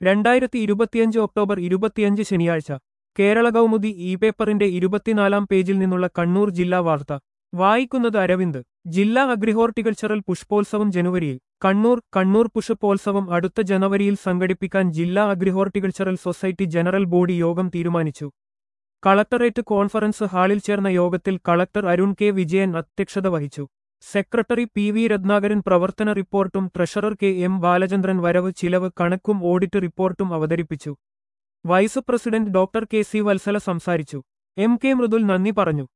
രണ്ടായിരത്തി ഇരുപത്തിയഞ്ച് ഒക്ടോബർ ഇരുപത്തിയഞ്ച് ശനിയാഴ്ച കേരള കൗമുദി ഇ പേപ്പറിന്റെ ഇരുപത്തിനാലാം പേജിൽ നിന്നുള്ള കണ്ണൂർ ജില്ലാ വാർത്ത വായിക്കുന്നത് അരവിന്ദ് ജില്ലാ അഗ്രിഹോർട്ടിക്കൾച്ചറൽ പുഷ്പോത്സവം ജനുവരിയിൽ കണ്ണൂർ കണ്ണൂർ പുഷ്പോത്സവം അടുത്ത ജനുവരിയിൽ സംഘടിപ്പിക്കാൻ ജില്ലാ അഗ്രിഹോർട്ടിക്കൾച്ചറൽ സൊസൈറ്റി ജനറൽ ബോഡി യോഗം തീരുമാനിച്ചു കളക്ടറേറ്റ് കോൺഫറൻസ് ഹാളിൽ ചേർന്ന യോഗത്തിൽ കളക്ടർ അരുൺ കെ വിജയൻ അധ്യക്ഷത വഹിച്ചു സെക്രട്ടറി പി വി രത്നാകരൻ പ്രവർത്തന റിപ്പോർട്ടും ട്രഷറർ കെ എം ബാലചന്ദ്രൻ വരവ് ചിലവ് കണക്കും ഓഡിറ്റ് റിപ്പോർട്ടും അവതരിപ്പിച്ചു vice president doctor K C Vatsala സംസാരിച്ചു എം കെ മൃദുൽ നന്ദി പറഞ്ഞു